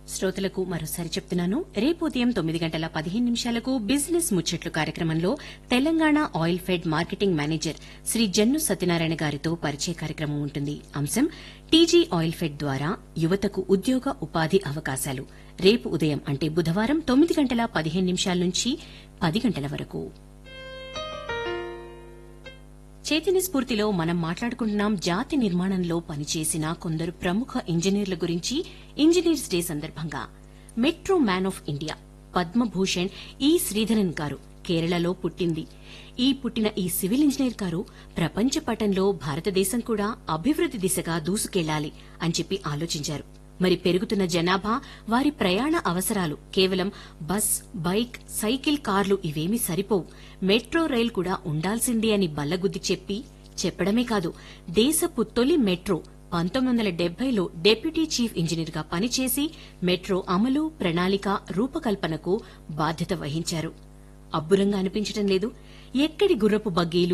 శ్రోతలకు మరోసారి చెప్తున్నాను రేపు ఉదయం తొమ్మిది గంటల పదిహేను నిమిషాలకు బిజినెస్ ముచ్చట్లు కార్యక్రమంలో Telangana oil fed marketing manager Shri Jannu Satyanarayana గారితో పరిచయ కార్యక్రమం ఉంటుంది అంశం టీజీ ఆయిల్ ఫెడ్ ద్వారా యువతకు ఉద్యోగ ఉపాధి అవకాశాలు రేపు ఉదయం అంటే బుధవారం తొమ్మిది గంటల పదిహేను నిమిషాల నుంచి పది గంటల వరకు చైతన్య స్ఫూర్తిలో మనం మాట్లాడుకుంటున్నాం జాతి నిర్మాణంలో పనిచేసిన కొందరు ప్రముఖ ఇంజనీర్ల గురించి ఇంజనీర్స్ డే సందర్భంగా metro man of India Padma Bhushan E Sreedharan గారు కేరళలో పుట్టింది ఈ పుట్టిన ఈ సివిల్ ఇంజనీర్ గారు ప్రపంచ పటంలో భారతదేశం కూడా అభివృద్ది దిశగా దూసుకెళ్లాలి అని చెప్పి ఆలోచించారు మరి పెరుగుతున్న జనాభా వారి ప్రయాణ అవసరాలు కేవలం బస్ బైక్ సైకిల్ కార్లు ఇవేమీ సరిపోవు మెట్రో రైల్ కూడా ఉండాల్సిందే అని బల్లగుద్ది చెప్పి చెప్పడమే కాదు దేశపు తొలి మెట్రో పంతొమ్మిది వందల డెబ్బైలో డెప్యూటీ చీఫ్ ఇంజనీర్ గా పనిచేసి మెట్రో అమలు ప్రణాళిక రూపకల్పనకు బాధ్యత వహించారు అబ్బురంగా అనిపించటం లేదు ఎక్కడి గుర్రపు బగ్గీలు